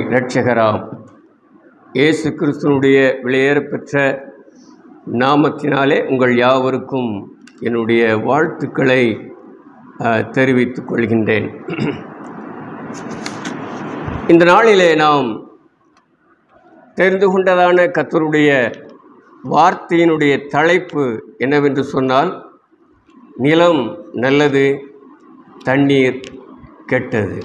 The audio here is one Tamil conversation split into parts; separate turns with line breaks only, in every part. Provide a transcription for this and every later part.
இரட்சகராம் இயேசு கிறிஸ்துனுடைய விலையேறப்பெற்ற நாமத்தினாலே உங்கள் யாவருக்கும் என்னுடைய வாழ்த்துக்களை அஹ், தெரிவித்துக் கொள்கின்றேன் இந்த நாளிலே நாம் தெரிந்து கொண்டதான கர்த்தருடைய வார்த்தையினுடைய தலைப்பு என்னவென்று சொன்னால் நிலம் நல்லது தண்ணீர் கெட்டது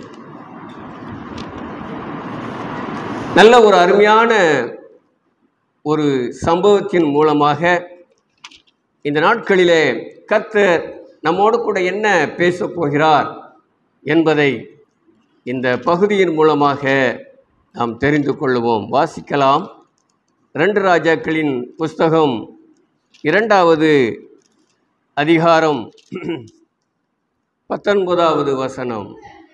நல்ல ஒரு அருமையான ஒரு சம்பவத்தின் மூலமாக இந்த நாட்களிலே கர்த்தர் நம்மோடு கூட என்ன பேசப் போகிறார் என்பதை இந்த பகுதியின் மூலமாக நாம் தெரிந்து கொள்ளுவோம் வாசிக்கலாம் ரெண்டு ராஜாக்களின் புஸ்தகம் இரண்டாவது அதிகாரம் பத்தொன்பதாவது வசனம்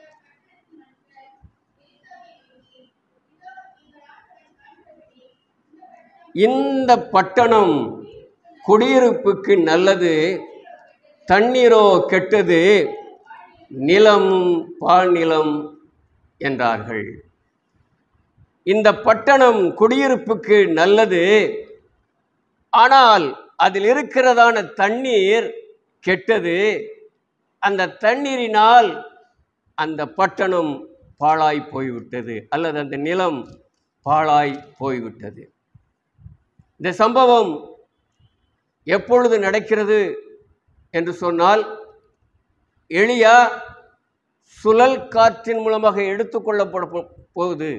இந்த பட்டணம் குடியிருப்புக்கு நல்லது தண்ணீரோ கெட்டது நிலம் பாழ்நிலம் என்றார்கள் இந்த பட்டணம் குடியிருப்புக்கு நல்லது ஆனால் அதில் இருக்கிறதான தண்ணீர் கெட்டது அந்த தண்ணீரினால் அந்த பட்டணம் பாழாய் போய்விட்டது அல்லது அந்த நிலம் பாழாய் போய்விட்டது இந்த சம்பவம் எப்பொழுது நடக்கிறது என்று சொன்னால் எளியா சுழல் காற்றின் மூலமாக எடுத்துக்கொள்ளப்பட போ- போகுது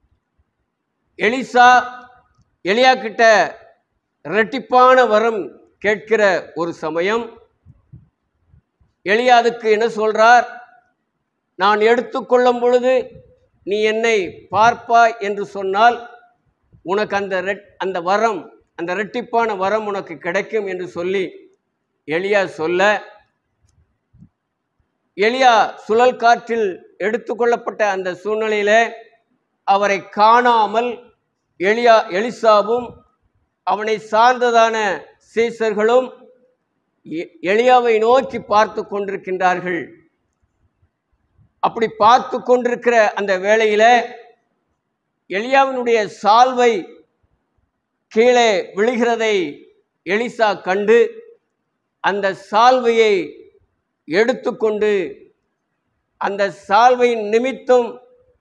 எலிசா எலியா கிட்ட இரட்டிப்பான வரம் கேட்கிற ஒரு சமயம் எலியா அதுக்கு என்ன சொல்றார் நான் எடுத்துக்கொள்ளும் பொழுது நீ என்னை பார்ப்பாய் என்று சொன்னால் உனக்கு அந்த ரெட் அந்த வரம் அந்த இரட்டிப்பான வரம் உனக்கு கிடைக்கும் என்று சொல்லி எலியா சொல்ல எலியா சுழல் காற்றில் எடுத்துக்கொள்ளப்பட்ட அந்த சூழ்நிலையிலே அவரை காணாமல் எலியா எலிசாவும் அவனை சார்ந்ததான சீசர்களும் எ- எலியாவை நோக்கி பார்த்து கொண்டிருக்கின்றார்கள் அப்படி பார்த்து கொண்டிருக்கிற அந்த வேளையில எலியாவினுடைய சால்வை கீழே விழுகிறதை எலிசா கண்டு அந்த சால்வையை எடுத்துக்கொண்டு அந்த சால்வையின் நிமித்தம்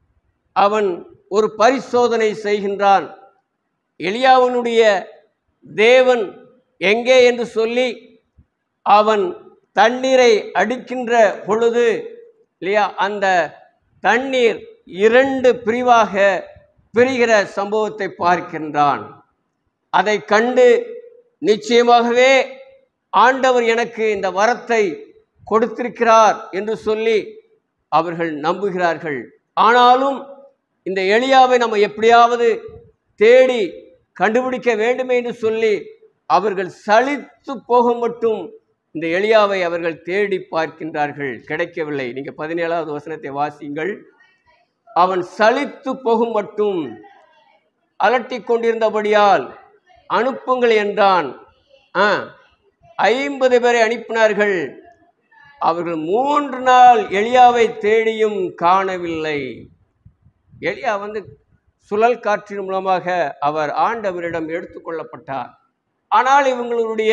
அவன் ஒரு பரிசோதனை செய்கின்றான் எலியாவினுடைய தேவன் எங்கே என்று சொல்லி அவன் தண்ணீரை அடிக்கின்ற பொழுது இல்லையா அந்த தண்ணீர் இரண்டு பிரிவாக பிரிகிற சம்பவத்தை பார்க்கின்றான் அதை கண்டு நிச்சயமாகவே ஆண்டவர் எனக்கு இந்த வரத்தை கொடுத்திருக்கிறார் என்று சொல்லி அவர்கள் நம்புகிறார்கள் ஆனாலும் இந்த எளியாவை நம்ம எப்படியாவது தேடி கண்டுபிடிக்க வேண்டுமே என்று சொல்லி அவர்கள் சலித்து போக மட்டும் இந்த எளியாவை அவர்கள் தேடி பார்க்கின்றார்கள் கிடைக்கவில்லை நீங்க பதினேழாவது வசனத்தை வாசியுங்கள் அவன் சலித்து போகும் மட்டும் அலட்டிக் கொண்டிருந்தபடியால் அனுப்புங்கள் என்றான் ஆ ஐம்பது பேரை அனுப்பினார்கள் அவர்கள் மூன்று நாள் எலியாவை தேடியும் காணவில்லை எலியா வந்து சுழல் காற்றின் மூலமாக அவர் ஆண்டவரிடம் எடுத்துக்கொள்ளப்பட்டார் ஆனால் இவங்களுடைய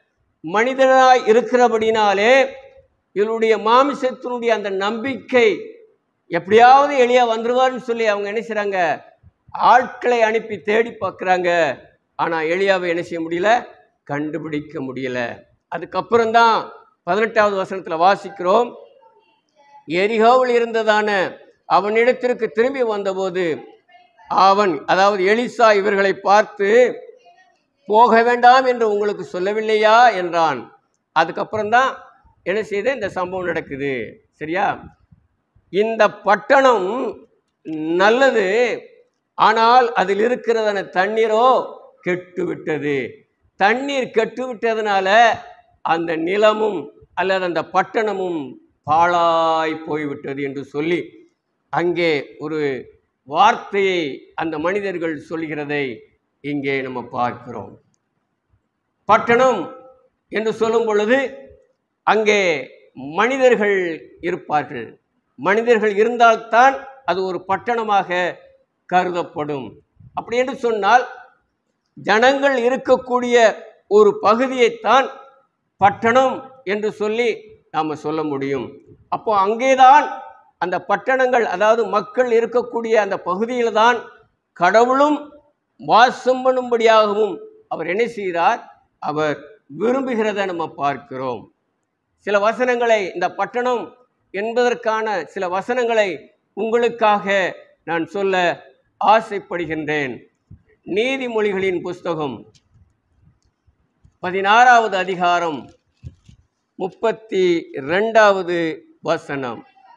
மனிதனாய் இருக்கிறபடினாலே இவருடைய மாமிசத்தினுடைய அந்த நம்பிக்கை எப்படியாவது எளியா வந்துருவார்னு சொல்லி அவங்க என்ன செய்றாங்க ஆட்களை அனுப்பி தேடி பார்க்குறாங்க ஆனால் எளியாவை என்ன செய்ய முடியல கண்டுபிடிக்க முடியல அதுக்கப்புறம்தான் பதினெட்டாவது வசனத்தில் வாசிக்கிறோம் எரிகாவில் இருந்ததான அவனிடத்திற்கு திரும்பி வந்தபோது அவன் அதாவது எலிசா இவர்களை பார்த்து போக வேண்டாம் என்று உங்களுக்கு சொல்லவில்லையா என்றான் அதுக்கப்புறம்தான் என்ன செய்த இந்த சம்பவம் நடக்குது சரியா இந்த பட்டணம் நல்லது ஆனால் அதில் இருக்கிறதான தண்ணீரோ கெட்டு விட்டது தண்ணீர் கெட்டு விட்டதுனால அந்த நிலமும் அல்லது அந்த பட்டணமும் பாழாய் போய்விட்டது என்று சொல்லி அங்கே ஒரு வார்த்தையை அந்த மனிதர்கள் சொல்கிறதை இங்கே நம்ம பார்க்கிறோம் பட்டணம் என்று சொல்லும் பொழுது அங்கே மனிதர்கள் இருப்பார்கள் மனிதர்கள் இருந்தால்தான் அது ஒரு பட்டணமாக கருதப்படும் அப்படி என்று சொன்னால் ஜனங்கள் இருக்கக்கூடிய ஒரு பகுதியைத்தான் பட்டணம் என்று சொல்லி நாம் சொல்ல முடியும் அப்போ அங்கேதான் அந்த பட்டணங்கள் அதாவது மக்கள் இருக்கக்கூடிய அந்த பகுதியில் தான் கடவுளும் வாசம் பண்ணும்படியாகவும் அவர் என்ன செய்கிறார் அவர் விரும்புகிறதை நம்ம பார்க்கிறோம் சில வசனங்களை இந்த பட்டணம் என்பதற்கான சில வசனங்களை உங்களுக்காக நான் சொல்ல ஆசைப்படுகின்றேன் நீதிமொழிகளின் புஸ்தகம் பதினாறாவது அதிகாரம் முப்பத்தி ரெண்டாவது வசனம்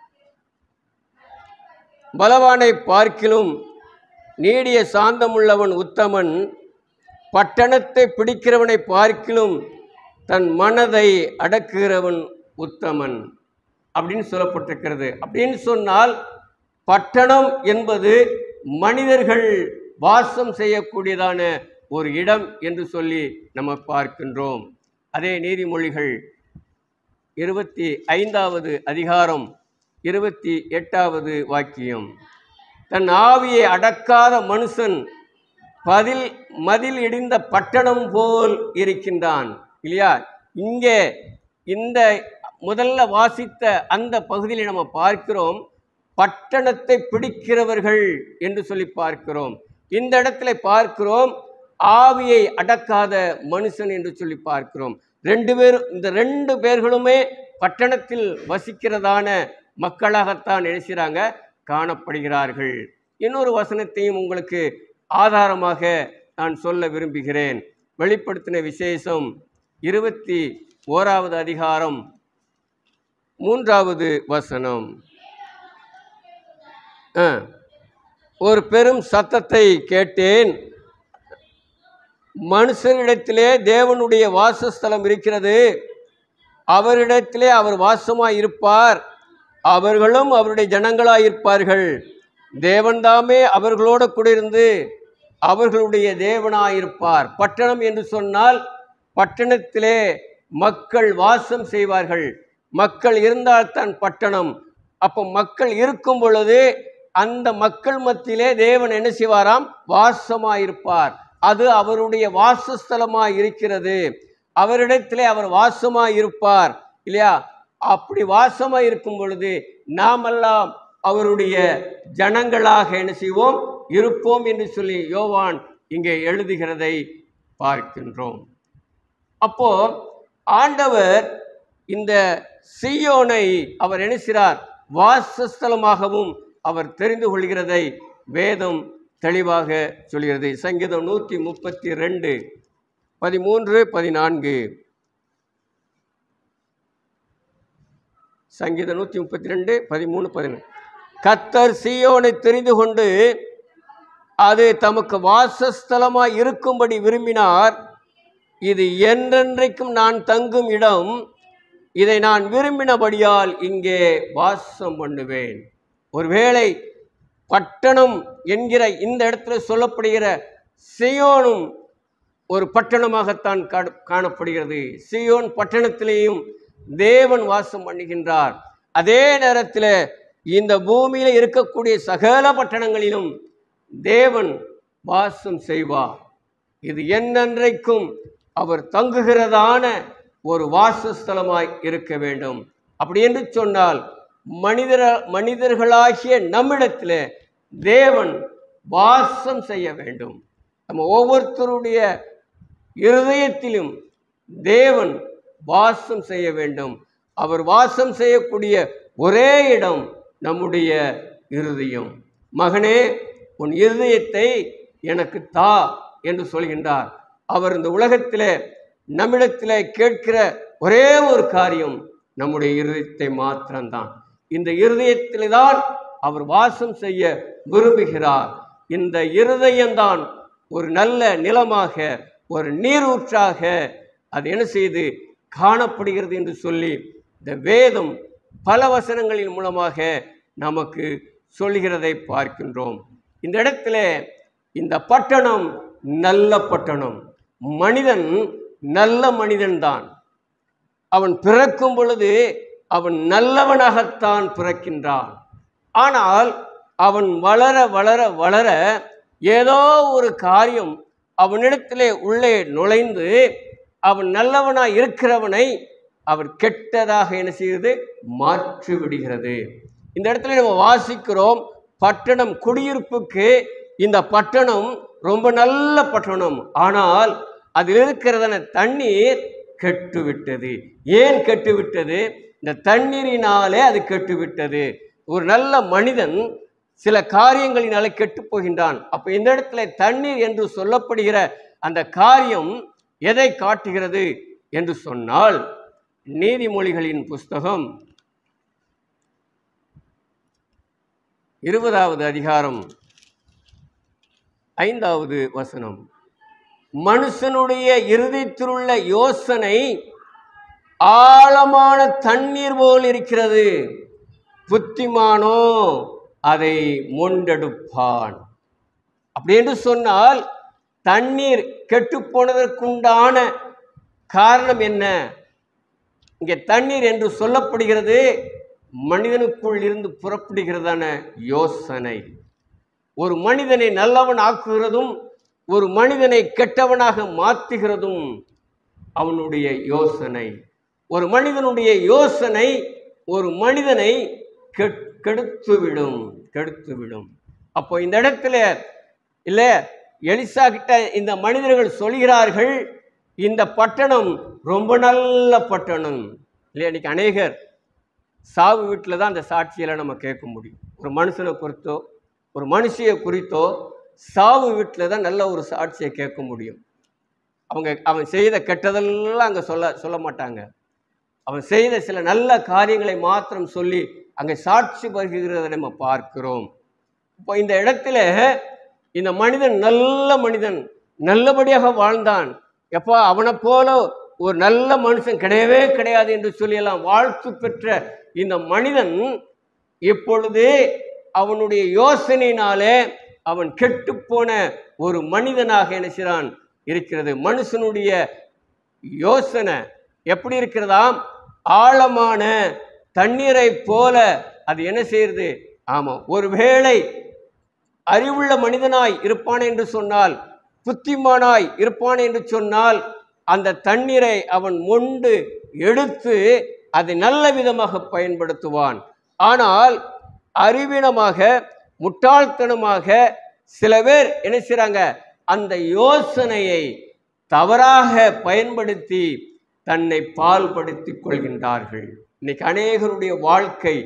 பலவானை பார்க்கிலும் நீடிய சாந்தமுள்ளவன் உத்தமன் பட்டணத்தை பிடிக்கிறவனை பார்க்கிலும் தன் மனதை அடக்குகிறவன் உத்தமன் அப்படின்னு சொல்லப்பட்டிருக்கிறது அப்படின்னு சொன்னால் பட்டணம் என்பது மனிதர்கள் வாசம் செய்யக்கூடியதான ஒரு இடம் என்று சொல்லி நம்ம பார்க்கின்றோம் அதே நீதிமொழிகள் இருபத்தி ஐந்தாவது அதிகாரம் இருபத்தி எட்டாவது வாக்கியம் தன் ஆவியை அடக்காத மனுஷன் பதில் மதில் இடிந்த பட்டணம் போல் இருக்கின்றான் இல்லையா இங்கே இந்த முதல்ல வாசித்த அந்த பகுதியில் நம்ம பார்க்கிறோம் பட்டணத்தை பிடிக்கிறவர்கள் என்று சொல்லி பார்க்கிறோம் இந்த இடத்துல பார்க்கிறோம் ஆவியை அடக்காத மனுஷன் என்று சொல்லி பார்க்கிறோம் ரெண்டு பேரும் இந்த ரெண்டு பேர்களுமே பட்டணத்தில் வசிக்கிறதான மக்களாகத்தான் நினைக்கிறாங்க காணப்படுகிறார்கள் இன்னொரு வசனத்தையும் உங்களுக்கு ஆதாரமாக நான் சொல்ல விரும்புகிறேன் வெளிப்படுத்தின விசேஷம் இருபத்தி ஓராவது அதிகாரம் மூன்றாவது வசனம் ஆ. ஒரு பெரும் சத்தத்தை கேட்டேன் மனுஷரிடத்திலே தேவனுடைய வாசஸ்தலம் இருக்கிறது அவரிடத்திலே அவர் வாசமாய் இருப்பார் அவர்களும் அவருடைய ஜனங்களாய் இருப்பார்கள் தேவன்தாமே அவர்களோடு கூட இருந்து அவர்களுடைய தேவனாயிருப்பார் பட்டணம் என்று சொன்னால் பட்டணத்திலே மக்கள் வாசம் செய்வார்கள் மக்கள் இருந்தால்தான் பட்டணம் அப்போ மக்கள் இருக்கும் பொழுது அந்த மக்கள் மத்தியிலே தேவன் என்ன செய்வாராம் வாசமாயிருப்பார் அது அவருடைய வாசஸ்தலமாய் இருக்கிறது அவரிடத்திலே அவர் வாசமாய் இருப்பார் இல்லையா அப்படி வாசமாய் இருக்கும் பொழுது நாமெல்லாம் அவருடைய ஜனங்களாக என்ன செய்வோம் இருப்போம் என்று சொல்லி யோவான் இங்கே எழுதுகிறதை பார்க்கின்றோம் அப்போ ஆண்டவர் இந்த சியோனை அவர் நினைக்கிறார் வாசஸ்தலமாகவும் அவர் தெரிந்து கொள்கிறதை வேதம் தெளிவாக சொல்கிறது சங்கீதம் நூற்றி முப்பத்தி ரெண்டு பதிமூன்று பதினான்கு சங்கீதம் நூற்றி முப்பத்தி ரெண்டு பதிமூணு பதினான்கு கத்தர் சியோனை தெரிந்து கொண்டு அது தமக்கு வாசஸ்தலமாய் இருக்கும்படி விரும்பினார் இது என்றென்றைக்கும் நான் தங்கும் இடம் இதை நான் விரும்பினபடியால் இங்கே வாசம் பண்ணுவேன் ஒருவேளை பட்டணம் என்கிற இந்த இடத்துல சொல்லப்படுகிற சியோனும் ஒரு பட்டணமாகத்தான் காண- காணப்படுகிறது சியோன் பட்டணத்திலேயும் தேவன் வாசம் பண்ணுகின்றார் அதே நேரத்தில் இந்த பூமியில இருக்கக்கூடிய சகல பட்டணங்களிலும் தேவன் வாசம் செய்வார் இது என்னென்றைக்கும் அவர் தங்குகிறதான ஒரு வாசஸ்தலமாய் இருக்க வேண்டும் அப்படி என்று சொன்னால் மனிதர மனிதர்களாகிய நம்மிடத்தில் தேவன் வாசம் செய்ய வேண்டும் நம்ம ஒவ்வொருத்தருடைய இருதயத்திலும் தேவன் வாசம் செய்ய வேண்டும் அவர் வாசம் செய்யக்கூடிய ஒரே இடம் நம்முடைய இருதயம் மகனே உன் இருதயத்தை எனக்கு தா என்று சொல்கின்றார் அவர் இந்த உலகத்திலே நம்மிடத்திலே கேட்கிற ஒரே ஒரு காரியம் நம்முடைய இருதயத்தை மாத்திரம்தான் இந்த இருதயத்திலே தான் அவர் வாசம் செய்ய விரும்புகிறார் இந்த இருதயம்தான் ஒரு நல்ல நிலமாக ஒரு நீரூற்றாக அது என்ன செய்து காணப்படுகிறது என்று சொல்லி இந்த வேதம் பல வசனங்களின் மூலமாக நமக்கு சொல்கிறதை பார்க்கின்றோம் இந்த இடத்துல இந்த பட்டணம் நல்ல பட்டணம் மனிதன் நல்ல மனிதன்தான் அவன் பிறக்கும் பொழுது அவன் நல்லவனாகத்தான் பிறக்கின்றான் ஆனால் அவன் வளர வளர வளர ஏதோ ஒரு காரியம் அவனிடத்திலே உள்ளே நுழைந்து அவன் நல்லவனாய் இருக்கிறவனை அவர் கெட்டதாக என்ன செய்கிறது மாற்றி விடுகிறது இந்த இடத்துல நம்ம வாசிக்கிறோம் பட்டணம் குடியிருப்புக்கு இந்த பட்டணம் ரொம்ப நல்ல பட்டணம் ஆனால் அதில் இருக்கிறதான தண்ணீர் கெட்டுவிட்டது ஏன் கெட்டுவிட்டது இந்த தண்ணீரினாலே அது கெட்டுவிட்டது ஒரு நல்ல மனிதன் சில காரியங்களினாலே கெட்டு போகின்றான் அப்ப இந்த இடத்துல தண்ணீர் என்று சொல்லப்படுகிற அந்த காரியம் எதை காட்டுகிறது என்று சொன்னால் நீதிமொழிகளின் புஸ்தகம் இருபதாவது அதிகாரம் ஐந்தாவது வசனம் மனுஷனுடைய இருதயத்திலுள்ள யோசனை ஆழமான தண்ணீர் போல் இருக்கிறது புத்திமானோ அதை மொண்டெடுப்பான் அப்படி என்று சொன்னால் தண்ணீர் கெட்டுப் போனதற்குண்டான காரணம் என்ன இங்கே தண்ணீர் என்று சொல்லப்படுகிறது மனிதனுக்குள் இருந்து புறப்படுகிறதான யோசனை ஒரு மனிதனை நல்லவன் ஆக்குகிறதும் ஒரு மனிதனை கெட்டவனாக மாற்றுகிறதும் அவனுடைய யோசனை ஒரு மனிதனுடைய யோசனை ஒரு மனிதனை கெட் கெடுத்துவிடும் கெடுத்துவிடும் அப்போ இந்த இடத்துல இல்லை எலிசா கிட்ட இந்த மனிதர்கள் சொல்கிறார்கள் இந்த பட்டணம் ரொம்ப நல்ல பட்டணம் இல்லையா இன்னைக்கு அநேகர் சாவு வீட்டில் தான் அந்த சாட்சியெல்லாம் நம்ம கேட்க முடியும் ஒரு மனுஷனை குறித்தோ ஒரு மனுஷியை குறித்தோ சாவு வீட்டில் தான் நல்ல ஒரு சாட்சியை கேட்க முடியும் அவங்க அவன் செய்த கெட்டதெல்லாம் அங்கே சொல்ல சொல்ல மாட்டாங்க அவன் செய்த சில நல்ல காரியங்களை மாத்திரம் சொல்லி அங்கே சாட்சி பருகிறதை நம்ம பார்க்கிறோம் இப்போ இந்த இடத்துல இந்த மனிதன் நல்ல மனிதன் நல்லபடியாக வாழ்ந்தான் எப்பா அவனை போல ஒரு நல்ல மனுஷன் கிடையவே கிடையாது என்று சொல்லியெல்லாம் வாழ்த்து பெற்ற இந்த மனிதன் இப்பொழுது அவனுடைய யோசனையினாலே அவன் கெட்டுப்போன ஒரு மனிதனாக என்ன செய்றான் இருக்கிறது மனுஷனுடைய யோசனை எப்படி இருக்கிறதாம் ஆழமான தண்ணீரை போல அது என்ன செய்யறது ஆமாம் ஒருவேளை அறிவுள்ள மனிதனாய் இருப்பான் என்று சொன்னால் புத்திமானாய் இருப்பான் என்று சொன்னால் அந்த தண்ணீரை அவன் மொண்டு எடுத்து அதை நல்ல விதமாக பயன்படுத்துவான் ஆனால் அறிவீனமாக முட்டாள்தனமாக சில பேர் என்ன செய்றாங்க அந்த யோசனையை தவறாக பயன்படுத்தி தன்னை பால்படுத்திக் கொள்கின்றார்கள் இன்னைக்கு அநேகருடைய வாழ்க்கை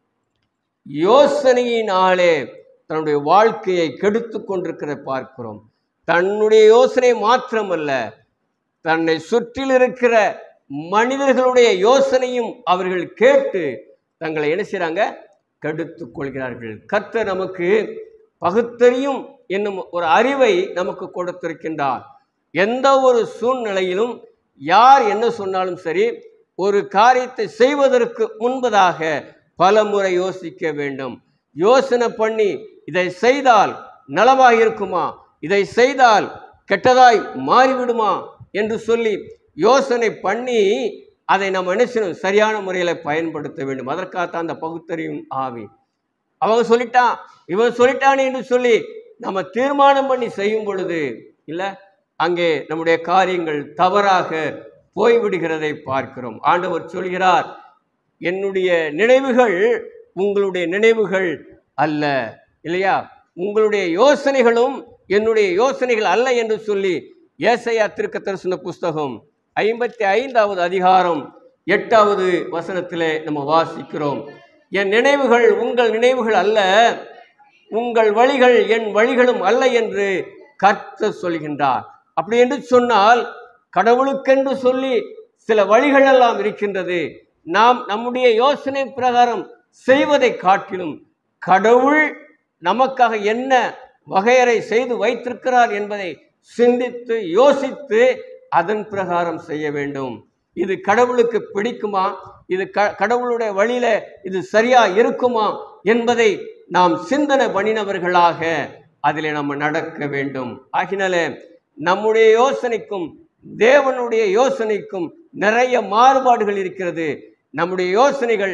யோசனையினாலே தன்னுடைய வாழ்க்கையை கெடுத்து கொண்டிருக்கிறதை பார்க்கிறோம் தன்னுடைய யோசனை மாத்திரமல்ல தன்னை சுற்றில் இருக்கிற மனிதர்களுடைய யோசனையும் அவர்கள் கேட்டு தங்களை என்ன செய்றாங்க கெடுத்து கொள்கிறார்கள் கர்த்தர் நமக்கு பகுத்தறியும் என்னும் ஒரு அறிவை நமக்கு கொடுத்திருக்கின்றார் எந்த ஒரு சூழ்நிலையிலும் யார் என்ன சொன்னாலும் சரி ஒரு காரியத்தை செய்வதற்கு முன்பதாக பல முறை யோசிக்க வேண்டும் யோசனை பண்ணி இதை செய்தால் நலமாக இருக்குமா இதை செய்தால் கெட்டதாய் மாறிவிடுமா என்று சொல்லி யோசனை பண்ணி அதை நம்ம என்ன செய்யணும் சரியான முறையில் பயன்படுத்த வேண்டும் அதற்காகத்தான் அந்த பகுத்தறியும் ஆவி அவங்க சொல்லிட்டான் இவன் சொல்லிட்டானே என்று சொல்லி நம்ம தீர்மானம் பண்ணி செய்யும் பொழுது இல்லை அங்கே நம்முடைய காரியங்கள் தவறாக போய்விடுகிறதை பார்க்கிறோம் ஆண்டவர் சொல்கிறார் என்னுடைய நினைவுகள் உங்களுடைய நினைவுகள் அல்ல இல்லையா உங்களுடைய யோசனைகளும் என்னுடைய யோசனைகள் அல்ல என்று சொல்லி ஏசையா திருக்க தரிசன புஸ்தகம் ஐம்பத்தி ஐந்தாவது அதிகாரம் எட்டாவது வசனத்திலே நம்ம வாசிக்கிறோம் என் நினைவுகள் உங்கள் நினைவுகள் அல்ல உங்கள் வழிகள் என் வழிகளும் அல்ல என்று கர்த்தர் சொல்கின்றார் அப்படி என்று சொன்னால் கடவுளுக்கென்று சொல்லி சில வழிகள் எல்லாம் இருக்கின்றது நாம் நம்முடைய யோசனை பிரகாரம் செய்வதை காட்டிலும் கடவுள் நமக்காக என்ன வகையறை செய்து வைத்திருக்கிறார் என்பதை சிந்தித்து யோசித்து அதன் பிரகாரம் செய்ய வேண்டும் இது கடவுளுக்கு பிடிக்குமா இது க கடவுளுடைய வழியில இது சரியா இருக்குமா என்பதை நாம் சிந்தனை பண்ணினவர்களாக அதில் நம்ம நடக்க வேண்டும் ஆகினால நம்முடைய யோசனைக்கும் தேவனுடைய யோசனைக்கும் நிறைய மாறுபாடுகள் இருக்கிறது நம்முடைய யோசனைகள்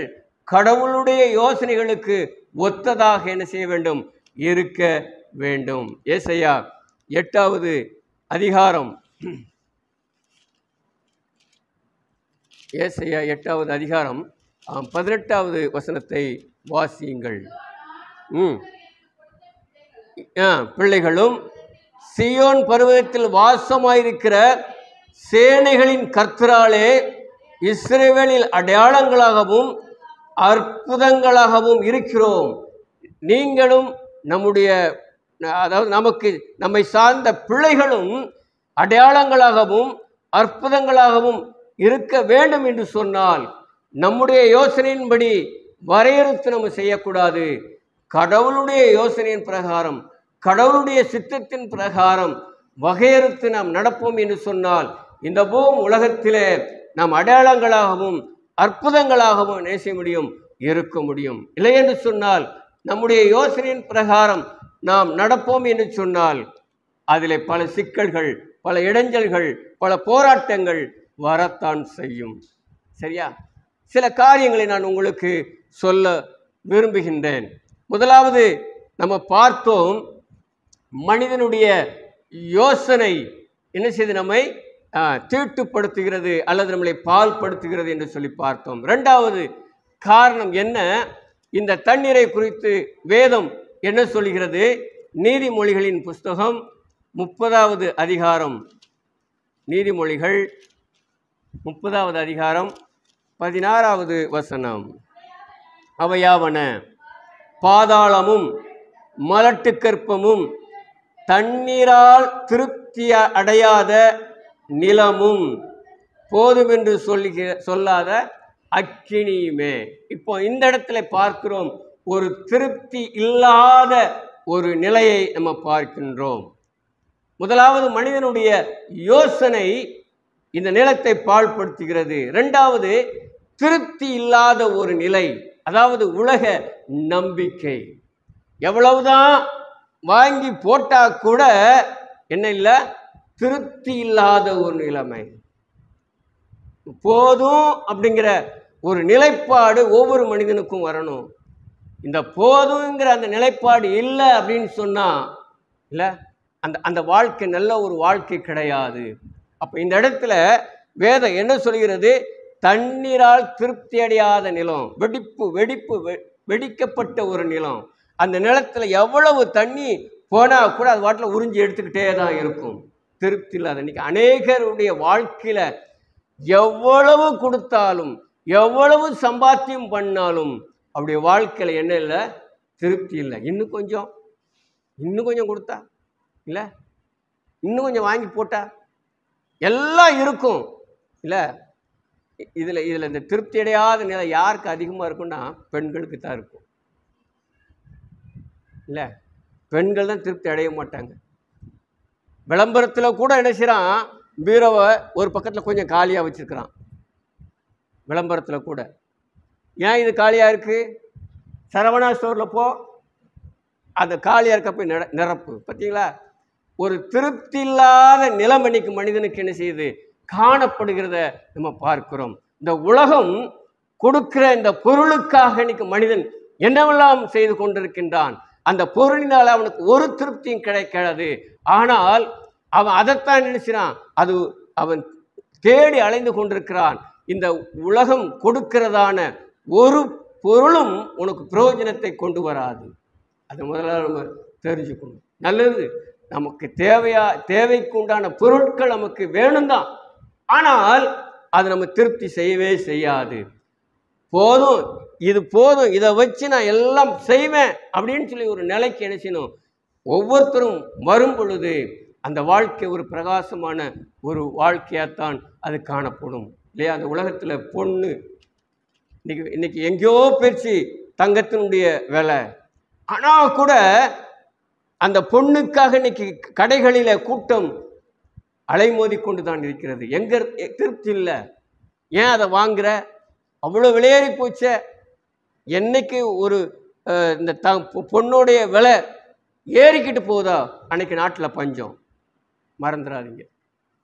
கடவுளுடைய யோசனைகளுக்கு ஒத்ததாக என்ன செய்ய வேண்டும் இருக்க வேண்டும் ஏசையா எட்டாவது அதிகாரம் ஏசையா எட்டாவது அதிகாரம் ஆம், பதினெட்டாவது வசனத்தை வாசியுங்கள் ம் ஆ, பிள்ளைகளும் சியோன் பருவத்தில் வாசமாயிருக்கிற சேனைகளின் கர்த்தராலே இஸ்ரேவேலில் அடையாளங்களாகவும் அற்புதங்களாகவும் இருக்கிறோம் நீங்களும் நம்முடைய அதாவது நமக்கு நம்மை சார்ந்த பிள்ளைகளும் அடையாளங்களாகவும் அற்புதங்களாகவும் இருக்க வேண்டும் என்று சொன்னால் நம்முடைய யோசனையின்படி வரையறுத்து நம்ம செய்யக்கூடாது கடவுளுடைய யோசனையின் பிரகாரம் கடவுளுடைய சித்தத்தின் பிரகாரம் வகையறுத்து நாம் நடப்போம் என்று சொன்னால் இந்த பூம் உலகத்திலே நாம் அடையாளங்களாகவும் அற்புதங்களாகவும் நேச முடியும் இருக்க முடியும் இல்லை என்று சொன்னால் நம்முடைய யோசனையின் பிரகாரம் நாம் நடப்போம் என்று சொன்னால் அதிலே பல சிக்கல்கள் பல இடைஞ்சல்கள் பல போராட்டங்கள் வரத்தான் செய்யும் சரியா சில காரியங்களை நான் உங்களுக்கு சொல்ல விரும்புகின்றேன் முதலாவது நம்ம பார்த்தோம் மனிதனுடைய யோசனை என்ன செய்து நம்மை ஆ, தீட்டுப்படுத்துகிறது அல்லது நம்மளை பால்படுத்துகிறது என்று சொல்லி பார்த்தோம் ரெண்டாவது காரணம் என்ன இந்த தண்ணீரை குறித்து வேதம் என்ன சொல்கிறது நீதிமொழிகளின் புஸ்தகம் முப்பதாவது அதிகாரம் நீதிமொழிகள் முப்பதாவது அதிகாரம் பதினாறாவது வசனம் அவையாவன பாதாளமும் மலட்டுக்கற்பமும் தண்ணீரால் திருப்தி அடையாத நிலமும் போதுமென்று சொல்லுகிற சொல்லாத அக்கினியுமே இப்போ இந்த இடத்துல பார்க்கிறோம் ஒரு திருப்தி இல்லாத ஒரு நிலையை நம்ம பார்க்கின்றோம் முதலாவது மனிதனுடைய யோசனை இந்த நிலத்தை பாழ்படுத்துகிறது இரண்டாவது திருப்தி இல்லாத ஒரு நிலை அதாவது உலக நம்பிக்கை எவ்வளவுதான் வாங்கி போட்டா கூட என்ன இல்லை திருப்தி இல்லாத ஒரு நிலைமை போதும் அப்படிங்கிற ஒரு நிலைப்பாடு ஒவ்வொரு மனிதனுக்கும் வரணும் இந்த போதுங்கிற அந்த நிலைப்பாடு இல்லை அப்படின்னு சொன்னா இல்லை அந்த அந்த வாழ்க்கை நல்ல ஒரு வாழ்க்கை கிடையாது அப்போ இந்த இடத்துல வேதம் என்ன சொல்கிறது தண்ணீரால் திருப்தி அடையாத நிலம் வெடிப்பு வெடிப்பு வெ- வெடிக்கப்பட்ட ஒரு நிலம் அந்த நிலத்துல எவ்வளவு தண்ணி போனால் கூட அது வாட்டில் உறிஞ்சி எடுத்துக்கிட்டே தான் இருக்கும் திருப்தி இல்லாத இன்னைக்கு அநேகருடைய வாழ்க்கையில எவ்வளவு கொடுத்தாலும் எவ்வளவு சம்பாத்தியம் பண்ணாலும் அவருடைய வாழ்க்கையில என்ன இல்லை திருப்தி இல்லை இன்னும் கொஞ்சம் இன்னும் கொஞ்சம் கொடுத்தா இல்லை இன்னும் கொஞ்சம் வாங்கி போட்டா எல்லாம் இருக்கும் இல்லை இதில் இதில் இந்த திருப்தி அடையாத நிலை யாருக்கு அதிகமாக இருக்கும்னா பெண்களுக்கு தான் இருக்கும் இல்லை பெண்கள் தான் திருப்தி அடைய மாட்டாங்க விளம்பரத்தில் கூட என்ன செய்கிறான் பீரோவை ஒரு பக்கத்தில் கொஞ்சம் காலியாக வச்சுருக்கிறான் விளம்பரத்தில் கூட ஏன் இது காலியாக இருக்குது சரவணா ஸ்டோரில் போ அந்த காலியாக இருக்க போய் நிர நிரப்பு பார்த்தீங்களா ஒரு திருப்தி இல்லாத நிலம் இன்னைக்கு மனிதனுக்கு என்ன செய்யுது காணப்படுகிறத நம்ம பார்க்கிறோம் இந்த உலகம் கொடுக்கிற இந்த பொருளுக்காக இன்னைக்கு மனிதன் என்னவெல்லாம் செய்து கொண்டிருக்கின்றான் அந்த பொருளினால் அவனுக்கு ஒரு திருப்தியும் கிடைக்காது ஆனால் அவன் அதைத்தான் நினைச்சினான் அது அவன் தேடி அலைந்து கொண்டிருக்கிறான் இந்த உலகம் கொடுக்கிறதான ஒரு பொருளும் உனக்கு பிரயோஜனத்தை கொண்டு வராது அதை முதல்ல நம்ம தெரிஞ்சுக்கணும் நல்லது நமக்கு தேவையா தேவைக்கு உண்டான பொருட்கள் நமக்கு வேணும் தான் ஆனால் அது நம்ம திருப்தி செய்யவே செய்யாது போதும் இது போதும் இதை வச்சு நான் எல்லாம் செய்வேன் அப்படின்னு சொல்லி ஒரு நிலைக்கு என்ன செய்யணும் ஒவ்வொருத்தரும் வரும் பொழுது அந்த வாழ்க்கை ஒரு பிரகாசமான ஒரு வாழ்க்கையாகத்தான் அது காணப்படும் இல்லையா அந்த உலகத்தில் பொண்ணு இன்னைக்கு இன்னைக்கு எங்கேயோ போயிடுச்சு தங்கத்தினுடைய விலை ஆனால் கூட அந்த பொண்ணுக்காக இன்னைக்கு கடைகளில் கூட்டம் அலைமோதி கொண்டு தான் இருக்கிறது எங்க எ- திருப்தி இல்லை ஏன் அதை வாங்குற அவ்வளோ விலையேறி போச்சே என்னைக்கு ஒரு அஹ், இந்த த பொ- பொண்ணுடைய விலை ஏறிக்கிட்டு போகுதா அன்னைக்கு நாட்டில் பஞ்சம் மறந்துடாதீங்க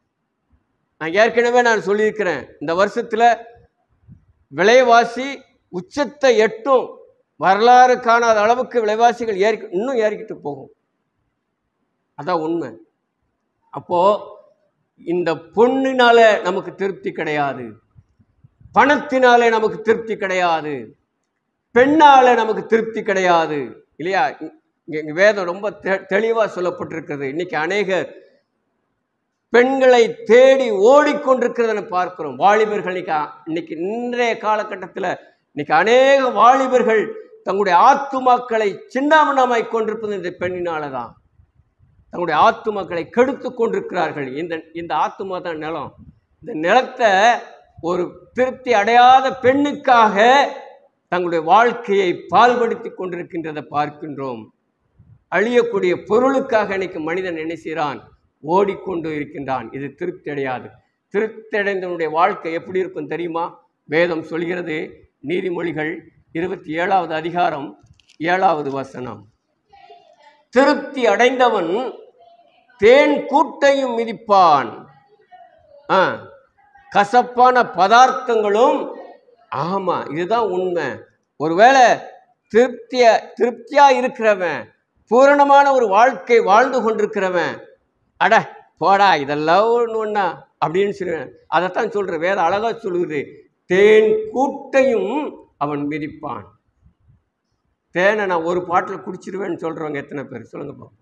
நான் ஏற்கனவே நான் சொல்லியிருக்கிறேன் இந்த வருஷத்தில் விலைவாசி உச்சத்தை எட்டும் வரலாறு காணாத அளவுக்கு விலைவாசிகள் ஏறி இன்னும் ஏறிக்கிட்டு போகும் அதான் உண்மை அப்போ இந்த பொண்ணினால நமக்கு திருப்தி கிடையாது பணத்தினாலே நமக்கு திருப்தி கிடையாது பெண்ணால நமக்கு திருப்தி கிடையாது இல்லையா இங்க இங்க வேதம் ரொம்ப தெ தெளிவாக சொல்லப்பட்டிருக்கிறது இன்னைக்கு அநேகர் பெண்களை தேடி ஓடிக்கொண்டிருக்கிறத பார்க்கிறோம் வாலிபர்கள் இன்னைக்கு அ- இன்னைக்கு இன்றைய காலகட்டத்தில் இன்னைக்கு அநேக வாலிபர்கள் தங்களுடைய ஆத்துமாக்களை சின்னாமண்ணாமாய் கொண்டிருப்பது இந்த பெண்ணினால தான் தங்களுடைய ஆத்துமாக்களை கெடுத்து கொண்டிருக்கிறார்கள் இந்த இந்த ஆத்துமா தான் நிலம் இந்த நிலத்தை ஒரு திருப்தி அடையாத பெண்ணுக்காக தங்களுடைய வாழ்க்கையை பால்படுத்தி கொண்டிருக்கின்றதை பார்க்கின்றோம் அழியக்கூடிய பொருளுக்காக இன்னைக்கு மனிதன் என்ன செய்கிறான் ஓடிக்கொண்டு இருக்கின்றான் இது திருப்தி அடையாது திருப்தி அடைந்தவனுடைய வாழ்க்கை எப்படி இருக்கும் தெரியுமா வேதம் சொல்கிறது நீதிமொழிகள் இருபத்தி ஏழாவது அதிகாரம் ஏழாவது வசனம் திருப்தி அடைந்தவன் தேன் கூட்டையும் மிதிப்பான் ஆ கசப்பான பதார்த்தங்களும் ஆமா இதுதான் உண்மை ஒருவேளை திருப்திய திருப்தியா இருக்கிறவன் பூரணமான ஒரு வாழ்க்கை வாழ்ந்து கொண்டிருக்கிறவன் அட போடா இதெல்லாம் ஒன்று ஒன்றா அப்படின்னு சொல்லுவேன் அதைத்தான் சொல்ற வேற அழகா சொல்லுது தேன் கூட்டையும் அவன் மிதிப்பான் தேனை நான் ஒரு பாட்டில் குடிச்சிருவேன்னு சொல்றவங்க எத்தனை பேர் சொல்லுங்க பார்ப்போம்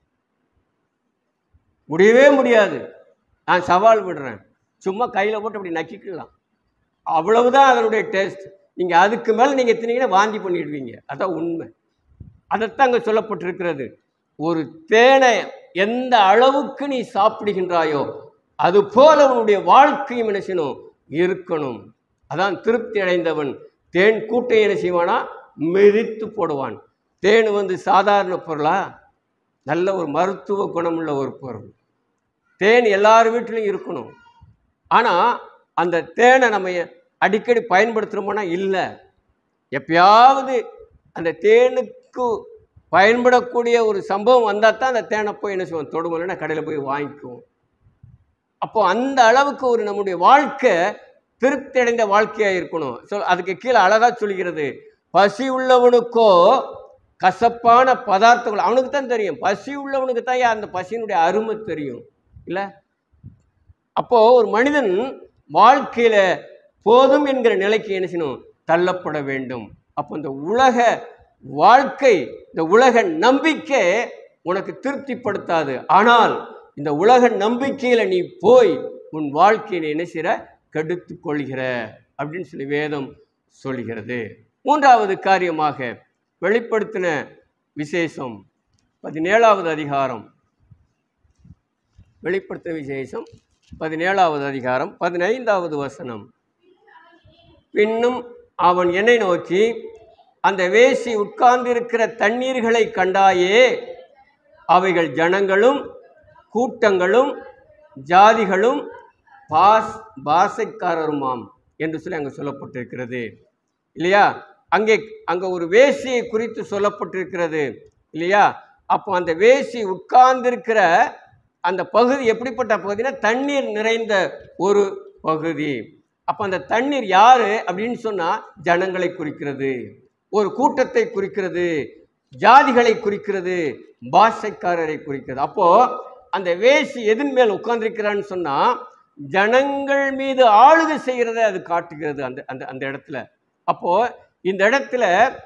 முடியவே முடியாது நான் சவால் விடுறேன் சும்மா கையில் போட்டு அப்படி நக்கிக்கலாம் அவ்வளவுதான் அதனுடைய டேஸ்ட் நீங்கள் அதுக்கு மேலே நீங்கள் தின்னீங்கன்னா வாந்தி பண்ணிடுவீங்க அதான் உண்மை அதைத்தான் அங்கே சொல்லப்பட்டிருக்கிறது ஒரு தேனை எந்த அளவுக்கு நீ சாப்பிடுகின்றாயோ அது போல உன்னுடைய வாழ்க்கையும் என்ன செய்யணும் இருக்கணும் அதான் திருப்தி அடைந்தவன் தேன் கூட்டை என்ன செய்வானா மிதித்து போடுவான் தேன் வந்து சாதாரண பொருளா நல்ல ஒரு மருத்துவ குணமுள்ள ஒரு பொருள் தேன் எல்லார் வீட்டிலையும் இருக்கணும் ஆனால் அந்த தேனை நம்ம அடிக்கடி பயன்படுத்துகிறோமோனா இல்லை எப்பயாவது அந்த தேனுக்கு பயன்படக்கூடிய ஒரு சம்பவம் வந்தால் தான் அந்த தேனை போய் என்ன செய்வோம் தொடுமலைன்னா கடையில் போய் வாங்கிக்குவோம் அப்போ அந்த அளவுக்கு ஒரு நம்முடைய வாழ்க்கை திருப்தி அடைந்த வாழ்க்கையாக இருக்கணும் சொல் அதுக்கு கீழே அழகா சொல்கிறது பசி உள்ளவனுக்கோ கசப்பான பதார்த்தங்கள் அவனுக்கு தான் தெரியும் பசி உள்ளவனுக்கு தான் ஏன் அந்த பசியினுடைய அருமை தெரியும் இல்லை அப்போ ஒரு மனிதன் வாழ்க்கையில போதும் என்கிற நிலைக்கு என்ன செய்யணும் தள்ளப்பட வேண்டும் அப்போ இந்த உலக வாழ்க்கை இந்த உலக நம்பிக்கை உனக்கு திருப்திப்படுத்தாது ஆனால் இந்த உலக நம்பிக்கையில நீ போய் உன் வாழ்க்கையை என்ன செய்கிற கெடுத்து கொள்கிற அப்படின்னு சொல்லி வேதம் சொல்கிறது மூன்றாவது காரியமாக வெளிப்படுத்தின விசேஷம் பதினேழாவது அதிகாரம் வெளிப்படுத்தின விசேஷம் பதினேழாவது அதிகாரம் பதினைந்தாவது வசனம் பின்னும் அவன் என்னை நோக்கி அந்த வேசி உட்கார்ந்திருக்கிற தண்ணீர்களை கண்டாயே அவைகள் ஜனங்களும் கூட்டங்களும் ஜாதிகளும் பாஸ் பாசைக்காரருமாம் என்று சொல்லி அங்கே சொல்லப்பட்டிருக்கிறது இல்லையா அங்கே அங்கே ஒரு வேசியை குறித்து சொல்லப்பட்டிருக்கிறது இல்லையா அப்போ அந்த வேசி உட்கார்ந்திருக்கிற அந்த பகுதி எப்படிப்பட்ட பகுதினா தண்ணீர் நிறைந்த ஒரு பகுதி அப்போ அந்த தண்ணீர் யாரு அப்படின்னு சொன்னால் ஜனங்களை குறிக்கிறது ஒரு கூட்டத்தை குறிக்கிறது ஜாதிகளை குறிக்கிறது பாஷைக்காரரை குறிக்கிறது அப்போ அந்த வேசி எதன் மேல் உட்கார்ந்திருக்கிறான்னு சொன்னா ஜனங்கள் மீது ஆளுகை செய்கிறதை அது காட்டுகிறது அந்த அந்த அந்த இடத்துல அப்போ இந்த இடத்துல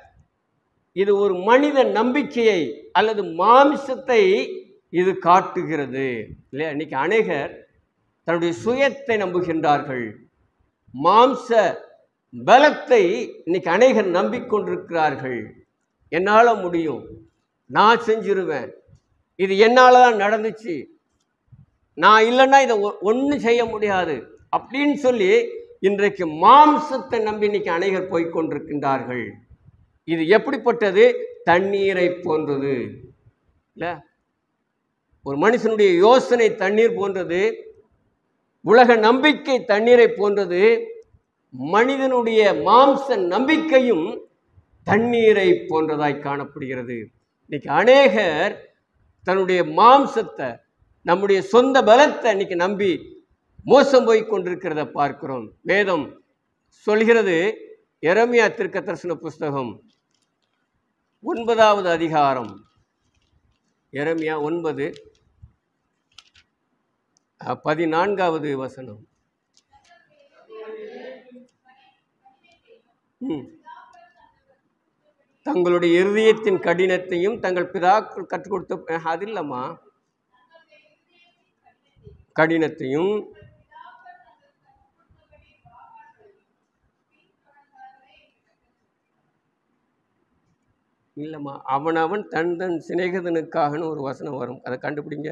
இது ஒரு மனித நம்பிக்கையை அல்லது மாமிசத்தை இது காட்டுகிறது இல்லையா இன்னைக்கு அநேகர் தன்னுடைய சுயத்தை நம்புகின்றார்கள் மாம்ச பலத்தை இன்னைக்கு அநேகர் நம்பிக்கொண்டிருக்கிறார்கள் என்னால் முடியும் நான் செஞ்சிருவேன் இது என்னால் தான் நடந்துச்சு நான் இல்லைன்னா இதை ஒன்றும் செய்ய முடியாது அப்படின்னு சொல்லி இன்றைக்கு மாம்சத்தை நம்பி இன்னைக்கு அநேகர் போய்க் கொண்டிருக்கின்றார்கள் இது எப்படிப்பட்டது தண்ணீரை போன்றது இல்லை ஒரு மனுஷனுடைய யோசனை தண்ணீர் போன்றது உலக நம்பிக்கை தண்ணீரை போன்றது மனிதனுடைய மாம்ச நம்பிக்கையும் தண்ணீரை போன்றதாய் காணப்படுகிறது இன்னைக்கு அநேகர் தன்னுடைய மாம்சத்தை நம்முடைய சொந்த பலத்தை இன்னைக்கு நம்பி மோசம் போய் கொண்டிருக்கிறத பார்க்கிறோம் வேதம் சொல்கிறது எரமியா திருக்க தரிசன புஸ்தகம் ஒன்பதாவது அதிகாரம் எரமியா ஒன்பது அஹ், பதினான்காவது வசனம் ம் தங்களுடைய இருதயத்தின் கடினத்தையும் தங்கள் பிதாக்கள் கற்றுக் கொடுத்த அஹ், அது இல்லைம்மா கடினத்தையும் இல்லைம்மா அவனவன் தன் தன் சிநேகிதனுக்காகன்னு ஒரு வசனம் வரும் அதை கண்டுபிடிங்க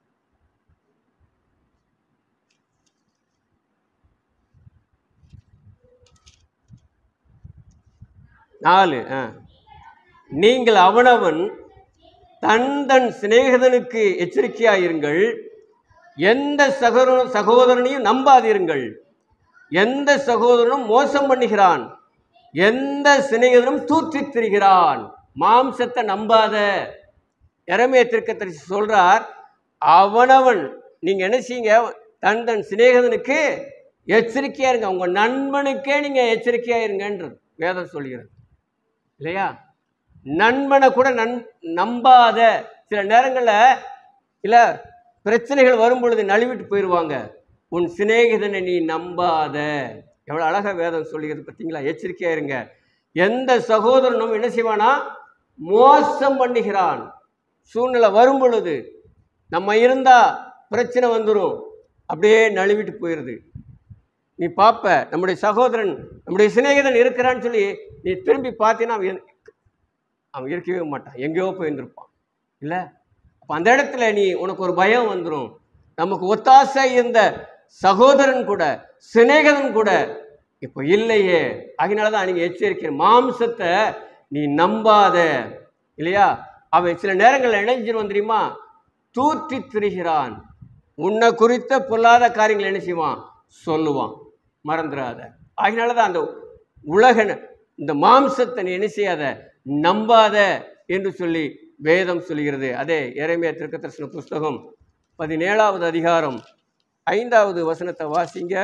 நாலு ஆ நீங்கள் அவனவன் தன் தன் சிநேகிதனுக்கு எச்சரிக்கையாயிருங்கள் எந்த சகோதர சகோதரனையும் நம்பாதீர்கள் எந்த சகோதரனும் மோசம் பண்ணுகிறான் எந்த சிநேகிதனும் தூற்றித் திரிகிறான் மாம்சத்தை நம்பாத இறமைய திருக்கத்தரிசி சொல்றார் அவனவன் நீங்க என்ன செய்யுங்க தன் தன் சிநேகிதனுக்கு எச்சரிக்கையா இருங்க உங்க நண்பனுக்கே நீங்க எச்சரிக்கையா இருங்கன்றது வேதம் சொல்கிறது இல்லையா நண்பனை கூட நன் நம்பாத சில நேரங்களில் இல்லை பிரச்சனைகள் வரும் பொழுது நழுவிட்டு போயிடுவாங்க உன் சிநேகிதனை நீ நம்பாத எவ்வளோ அழகாக வேதம் சொல்லுகிறது பார்த்தீங்களா எச்சரிக்கையாக இருங்க எந்த சகோதரனும் என்ன செய்வானா மோசம் பண்ணுகிறான் சூழ்நிலை வரும் பொழுது நம்ம இருந்தால் பிரச்சனை வந்துடும் அப்படியே நழுவிட்டு போயிடுது நீ பார்ப்ப நம்முடைய சகோதரன் நம்முடைய சிநேகிதன் இருக்கிறான்னு சொல்லி நீ திரும்பி பார்த்தீங்கன்னா அவன் எங்க- அவன் இருக்கவே மாட்டான் எங்கேயோ போயிருந்திருப்பான் இல்லை அப்போ அந்த இடத்துல நீ உனக்கு ஒரு பயம் வந்துடும் நமக்கு ஒத்தாசை இருந்த சகோதரன் கூட சிநேகிதன் கூட இப்போ இல்லையே அதனால தான் நீங்கள் எச்சரிக்கை மாம்சத்தை நீ நம்பாத இல்லையா அவன் சில நேரங்களில் இணைஞ்சிருவான் தெரியுமா தூற்றி திரிகிறான் உன்னை குறித்த பொல்லாத காரியங்கள் என்ன செய்வான் சொல்லுவான் மறந்துடாத அதனால தான் அந்த உலக இந்த மாம்சத்தை நீ என்ன செய்யாத நம்பாத என்று சொல்லி வேதம் சொல்கிறது அதே இறைமையா திருக்க தரிசன புஸ்தகம் பதினேழாவது அதிகாரம் ஐந்தாவது வசனத்தை வாசிங்க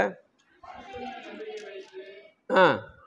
ஆ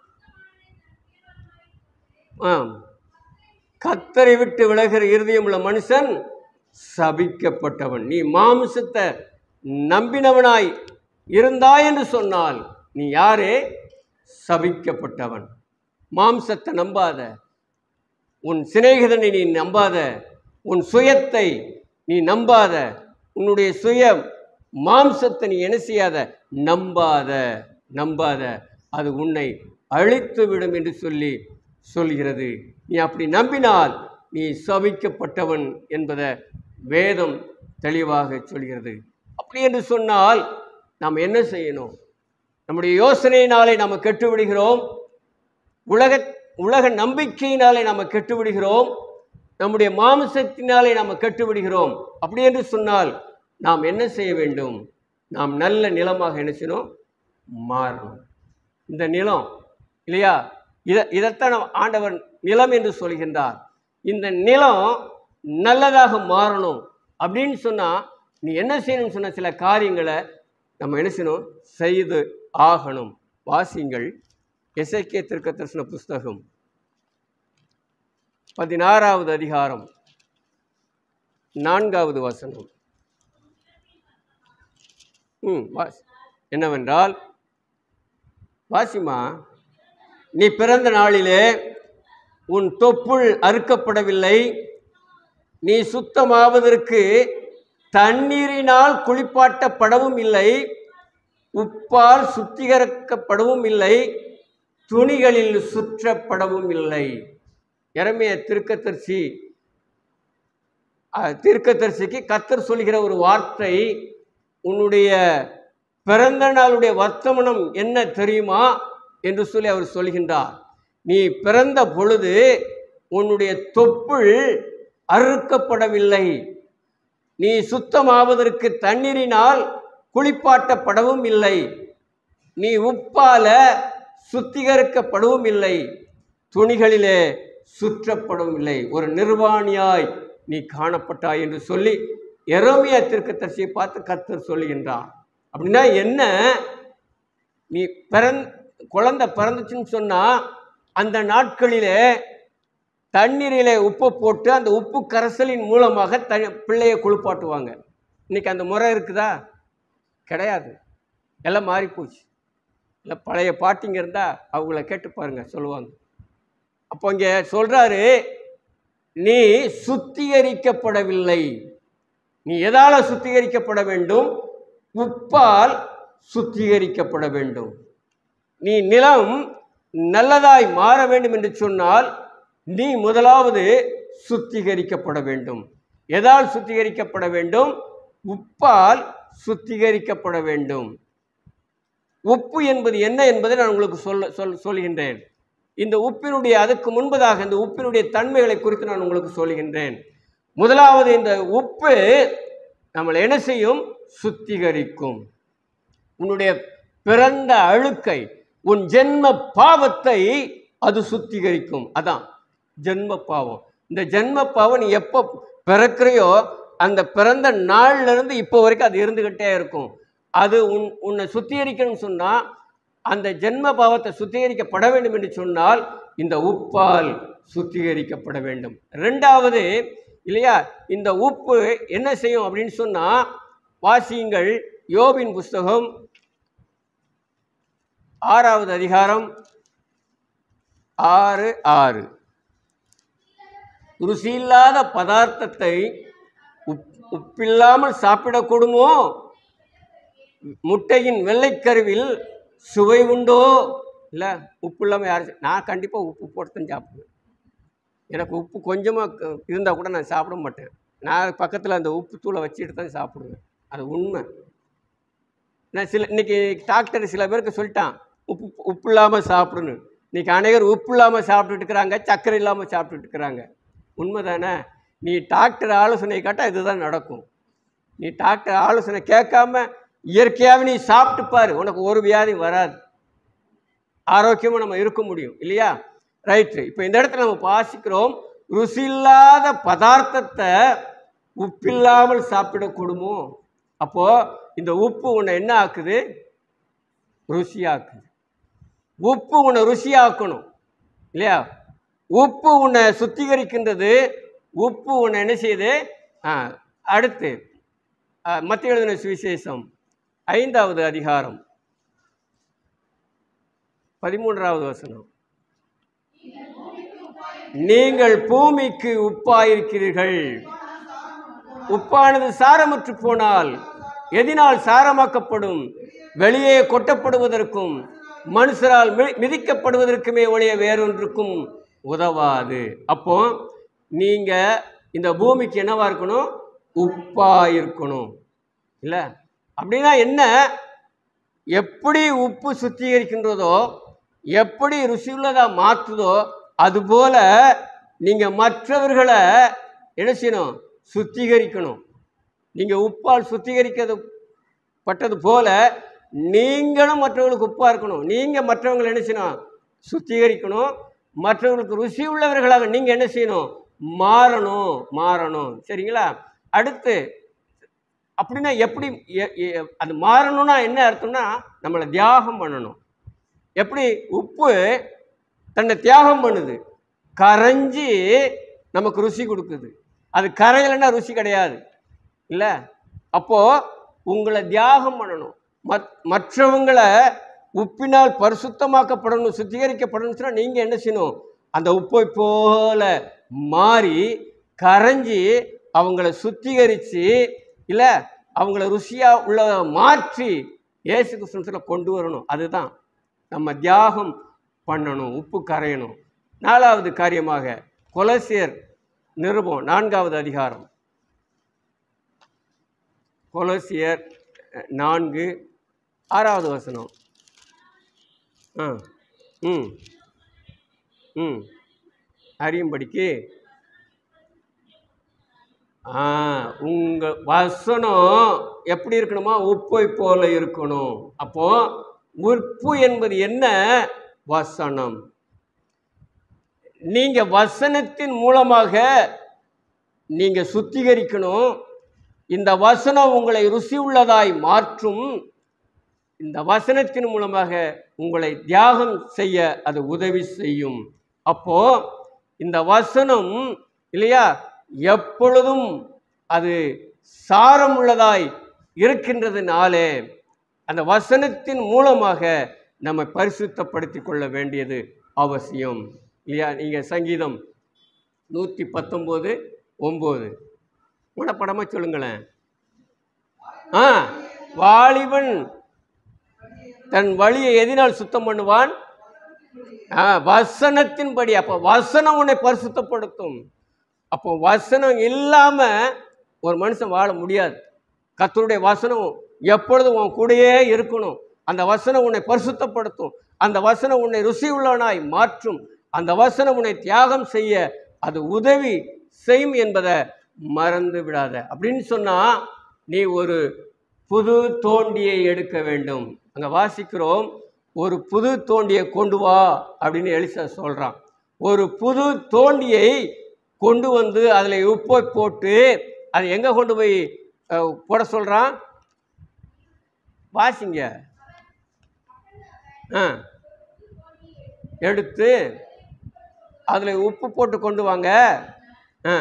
ஆம் கத்தரை விட்டு விலகிற இருதயமுள்ள மனுஷன் சபிக்கப்பட்டவன் நீ மாம்சத்தை நம்பினவனாய் இருந்தாய் என்று சொன்னால் நீ யாரே சபிக்கப்பட்டவன் மாம்சத்தை நம்பாத உன் சிநேகிதனை நீ நம்பாத உன் சுயத்தை நீ நம்பாத உன்னுடைய சுய மாம்சத்தை நீ என்ன செய்யாத நம்பாத நம்பாத அது உன்னை அழித்து விடும் என்று சொல்லி சொல்கிறது நீ அப்படி நம்பினால் நீ சபிக்கப்பட்டவன் என்பதை வேதம் தெளிவாக சொல்கிறது அப்படி என்று சொன்னால் நாம் என்ன செய்யணும் நம்முடைய யோசனையினாலே நாம் கெட்டு விடுகிறோம் உலக உலக நம்பிக்கையினாலே நாம் கெட்டு விடுகிறோம் நம்முடைய மாம்சத்தினாலே நாம் கெட்டு விடுகிறோம் அப்படி என்று சொன்னால் நாம் என்ன செய்ய வேண்டும் நாம் நல்ல நிலமாக என்ன செய்யணும் மாறணும் இந்த நிலம் இல்லையா இதை இதைத்தான் நம்ம ஆண்டவர் நிலம் என்று சொல்கின்றார் இந்த நிலம் நல்லதாக மாறணும் அப்படின்னு சொன்னால் நீ என்ன செய்யணும்னு சொன்ன சில காரியங்களை நம்ம என்ன செய்யணும் செய்து ஆகணும் வாசிங்கள் எசைக்கே திருக்க தரிசன புஸ்தகம் பதினாறாவது அதிகாரம் நான்காவது வசனம் ம் வாசி என்னவென்றால் வாசிமா நீ பிறந்த நாளிலே உன் தொப்புள் அறுக்கப்படவில்லை நீ சுத்தமாவதற்கு தண்ணீரினால் குளிப்பாட்டப்படவும் இல்லை உப்பால் சுத்திகரிக்கப்படவும் இல்லை துணிகளில் சுற்றப்படவும் இல்லை இறமைய திருக்கத்தரிசி அஹ், தீர்க்கதரிசிக்கு கத்தர் சொல்கிற ஒரு வார்த்தை உன்னுடைய பிறந்த நாளுடைய வர்த்தமனம் என்ன தெரியுமா என்று சொல்லி அவர் சொல்கின்றார் நீ பிறந்த பொழுது உன்னுடைய தொப்புள் அறுக்கப்படவில்லை நீ சுத்தமாவதற்கு தண்ணீரினால் குளிப்பாட்டப்படவும் இல்லை நீ உப்பால சுத்திகரிக்கப்படவும் இல்லை துணிகளிலே சுற்றப்படவும் இல்லை ஒரு நிர்வாணியாய் நீ காணப்பட்டாய் என்று சொல்லி எரோமியா தீர்க்கதரிசியை பார்த்து கர்த்தர் சொல்லுகின்றார் அப்படின்னா என்ன நீ பிறந் குழந்தை பிறந்துச்சுன்னு சொன்னால் அந்த நாட்களிலே தண்ணீரிலே உப்பு போட்டு அந்த உப்பு கரைசலின் மூலமாக த பிள்ளையை குளிப்பாட்டுவாங்க இன்னைக்கு அந்த முறை இருக்குதா கிடையாது எல்லாம் மாறி போச்சு இல்லை பழைய பாட்டிங்க இருந்தால் அவங்கள கேட்டு பாருங்க சொல்லுவாங்க அப்போ இங்கே சொல்கிறாரு நீ சுத்திகரிக்கப்படவில்லை நீ எதால் சுத்திகரிக்கப்பட வேண்டும் உப்பால் சுத்திகரிக்கப்பட வேண்டும் நீ நிலம் நல்லதாய் மாற வேண்டும் என்று சொன்னால் நீ முதலாவது சுத்திகரிக்கப்பட வேண்டும் எதால் சுத்திகரிக்கப்பட வேண்டும் உப்பால் சுத்திகரிக்கப்பட வேண்டும் உப்பு என்பது என்ன என்பதை நான் உங்களுக்கு சொல்ல சொல் சொல்கின்றேன் இந்த உப்பினுடைய அதுக்கு முன்பதாக இந்த உப்பினுடைய தன்மைகளை குறித்து நான் உங்களுக்கு சொல்கின்றேன் முதலாவது இந்த உப்பு நம்மளை என்ன செய்யும் சுத்திகரிக்கும் உன்னுடைய பிறந்த அழுக்கை உன் ஜென்ம பாவத்தை அது சுத்திகரிக்கும் அதான் ஜென்ம பாவம் இந்த ஜென்ம பாவம் நீ எப்போ பிறக்கிறையோ அந்த பிறந்த நாள்ல இருந்து இப்போ வரைக்கும் அது இருந்துக்கிட்டே இருக்கும் அது உன் உன்னை சுத்திகரிக்கணும்னு சொன்னால் அந்த ஜென்ம பாவத்தை சுத்திகரிக்கப்பட வேண்டும் என்று சொன்னால் இந்த உப்பால் சுத்திகரிக்கப்பட வேண்டும் ரெண்டாவது இல்லையா இந்த உப்பு என்ன செய்யும் அப்படின்னு சொன்னால் வாசியுங்கள் யோபின் புஸ்தகம் ஆறாவது அதிகாரம் ஆறு ஆறு ருசியில்லாத பதார்த்தத்தை உப் உப்பில்லாமல் சாப்பிடக்கூடுமோ முட்டையின் வெள்ளைக்கருவில் சுவை உண்டோ இல்லை உப்பு இல்லாமல் யாரும் நான் கண்டிப்பாக உப்பு போட்டு தான் சாப்பிடுவேன் எனக்கு உப்பு கொஞ்சமாக இருந்தால் கூட நான் சாப்பிட மாட்டேன் நான் பக்கத்தில் அந்த உப்பு தூளை வச்சுட்டு தான் சாப்பிடுவேன் அது உண்மை நான் சில இன்னைக்கு டாக்டர் சில பேருக்கு சொல்லிட்டான் உப்பு உப்பு இல்லாமல் சாப்பிடுன்னு இன்னைக்கு அநேகர் உப்பு இல்லாமல் சாப்பிட்டுட்டு இருக்கிறாங்க சர்க்கரை இல்லாமல் சாப்பிட்டுட்டு இருக்கிறாங்க உண்மை தானே நீ டாக்டர் ஆலோசனை கேட்டால் இதுதான் நடக்கும் நீ டாக்டர் ஆலோசனை கேட்காம இயற்கையாகவே நீ சாப்பிட்டு பாரு உனக்கு ஒரு வியாதியும் வராது ஆரோக்கியமாக நம்ம இருக்க முடியும் இல்லையா ரைட்டு இப்போ இந்த இடத்துல நம்ம வாசிக்கிறோம் ருசியில்லாத பதார்த்தத்தை உப்பில்லாமல் சாப்பிடக்கூடுமோ அப்போ இந்த உப்பு உன்னை என்ன ஆக்குது ருசியாக்குது உப்பு உன்னை ருசியாக்கணும் இல்லையா உப்பு உன்னை சுத்திகரிக்கின்றது உப்பு உன்னை என்ன செய்யுது ஆ, அடுத்து மத்திய எழுதின சுவிசேஷம் ஐந்தாவது அதிகாரம் பதிமூன்றாவது வசனம் நீங்கள் பூமிக்கு உப்பாயிருக்கிறீர்கள் உப்பானது சாரமற்று போனால் எதினால் சாரமாக்கப்படும் வெளியே கொட்டப்படுவதற்கும் மனுஷரால் மி- மிதிக்கப்படுவதற்குமே ஒழிய வேறொன்றுக்கும் உதவாது அப்போ நீங்க இந்த பூமிக்கு என்னவா இருக்கணும் உப்பா இருக்கணும் இல்லை அப்படின்னா என்ன எப்படி உப்பு சுத்திகரிக்கின்றதோ எப்படி ருசியுள்ளதா மாற்றுதோ அதுபோல நீங்க மற்றவர்களை என்ன செய்யணும் சுத்திகரிக்கணும் நீங்க உப்பால் சுத்திகரிக்கிறது பட்டது போல நீங்களும் மற்றவர்களுக்கு உப்பா இருக்கணும் நீங்க மற்றவங்களை என்ன செய்யணும் சுத்திகரிக்கணும் மற்றவர்களுக்கு ருசி உள்ளவர்களாக நீங்க என்ன செய்யணும் மாறணும் மாறணும் சரிங்களா அடுத்து அப்படின்னா எப்படி எ- எ- அது மாறணும்னா என்ன அர்த்தம்னா நம்மளை தியாகம் பண்ணணும் எப்படி உப்பு தன்னை தியாகம் பண்ணுது கரைஞ்சி நமக்கு ருசி கொடுக்குது அது கரையலைன்னா ருசி கிடையாது இல்லை அப்போது உங்களை தியாகம் பண்ணணும் மத் மற்றவங்களை உப்பினால் பரிசுத்தமாக்கப்படணும் சுத்திகரிக்கப்படணும்னு சொன்னால் நீங்கள் என்ன செய்யணும் அந்த உப்பை போல மாறி கரைஞ்சி அவங்கள சுத்திகரித்து இல்லை அவங்கள ருசியாக உள்ள மாற்றி இயேசு கிறிஸ்துவத்தில் கொண்டு வரணும் அதுதான் நம்ம தியாகம் பண்ணணும் உப்பு கரையணும் நாலாவது காரியமாக கொலசியர் நிருபம் நான்காவது அதிகாரம் கொலசியர் அஹ், நான்கு ஆறாவது வசனம் ஆ ம் ம் அறியும்படிக்கு ஆ உங்கள் வசனம் எப்படி இருக்கணுமா உப்பை போல இருக்கணும் அப்போ உப்பு என்பது என்ன வசனம் நீங்க வசனத்தின் மூலமாக நீங்க சுத்திகரிக்கணும் இந்த வசனம் உங்களை ருசி உள்ளதாய் மாற்றும் இந்த வசனத்தின் மூலமாக உங்களை தியாகம் செய்ய அது உதவி செய்யும் அப்போ இந்த வசனம் இல்லையா எப்பொழுதும் அது சாரம் உள்ளதாய் இருக்கின்றதுனாலே அந்த வசனத்தின் மூலமாக நம்மை பரிசுத்தப்படுத்தி கொள்ள வேண்டியது அவசியம் இல்லையா நீங்கள் சங்கீதம் நூற்றி பத்தொம்போது ஒம்பது உடப்படமாக சொல்லுங்களேன் ஆ வாலிபன் தன் வழியை எதினால் சுத்தம் பண்ணுவான் ஆ வசனத்தின்படி அப்போ வசனம் உன்னை பரிசுத்தப்படுத்தும் அப்போ வசனம் இல்லாமல் ஒரு மனுஷன் வாழ முடியாது கர்த்தருடைய வசனம் எப்பொழுதும் உன் கூடயே இருக்கணும் அந்த வசனம் உன்னை பரிசுத்தப்படுத்தும் அந்த வசனம் உன்னை ருசி உள்ளவனாய் மாற்றும் அந்த வசனம் உன்னை தியாகம் செய்ய அது உதவி செய்யும் என்பதை மறந்து விடாத அப்படின்னு சொன்னால் நீ ஒரு புது தோண்டியை எடுக்க வேண்டும் அங்கே வாசிக்கிறோம் ஒரு புது தோண்டியை கொண்டு வா அப்படின்னு எலிசா சொல்கிறான் ஒரு புது தோண்டியை கொண்டு வந்து அதில் உப்பை போட்டு அதை எங்கே கொண்டு போய் அஹ், போட சொல்கிறான் வாசிங்க ஆ எடுத்து அதில் உப்பு போட்டு கொண்டு வாங்க ஆ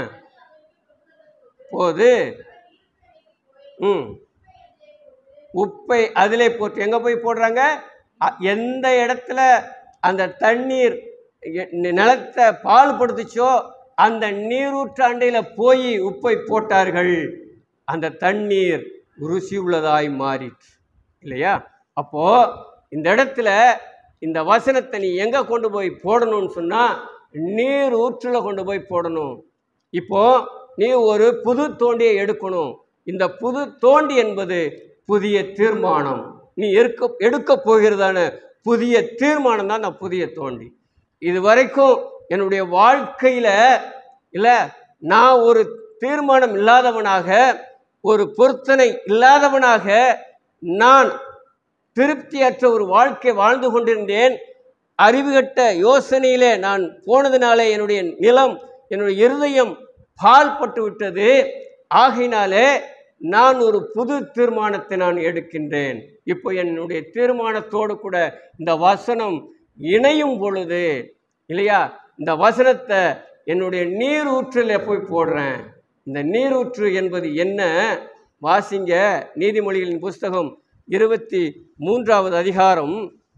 போது ம் உப்பை அதிலே போட்டு எங்கே போய் போடுறாங்க அ- எந்த இடத்துல அந்த தண்ணீர் எ- நி- நிலத்தை பால் படுத்துச்சோ அந்த நீரூற்று அண்டையில் போய் உப்பை போட்டார்கள் அந்த தண்ணீர் ருசி உள்ளதாய் மாறிற்று இல்லையா அப்போ இந்த இடத்துல இந்த வசனத்தை நீ எங்கே கொண்டு போய் போடணும்னு சொன்னால் நீர் ஊற்றில் கொண்டு போய் போடணும் இப்போ நீ ஒரு புது தோண்டியை எடுக்கணும் இந்த புது தோண்டி என்பது புதிய தீர்மானம் நீ எடுக்க எடுக்க போகிறதான புதிய தீர்மானம் தான் அந்த புதிய தோண்டி இது வரைக்கும் என்னுடைய வாழ்க்கையில் இல்லை நான் ஒரு தீர்மானம் இல்லாதவனாக ஒரு பொருத்தனை இல்லாதவனாக நான் திருப்தியற்ற ஒரு வாழ்க்கை வாழ்ந்து கொண்டிருந்தேன் அறிவுகட்ட யோசனையிலே நான் போனதினாலே என்னுடைய நிலம் என்னுடைய இருதயம் பால்பட்டு விட்டது ஆகையினாலே நான் ஒரு புது தீர்மானத்தை நான் எடுக்கின்றேன் இப்போ என்னுடைய தீர்மானத்தோடு கூட இந்த வசனம் இணையும் பொழுது இல்லையா இந்த வசனத்தை என்னுடைய நீரூற்றில் போய் போடுறேன் இந்த நீரூற்று என்பது என்ன வாசிங்க நீதிமொழிகளின் புஸ்தகம் இருபத்தி மூன்றாவது அதிகாரம்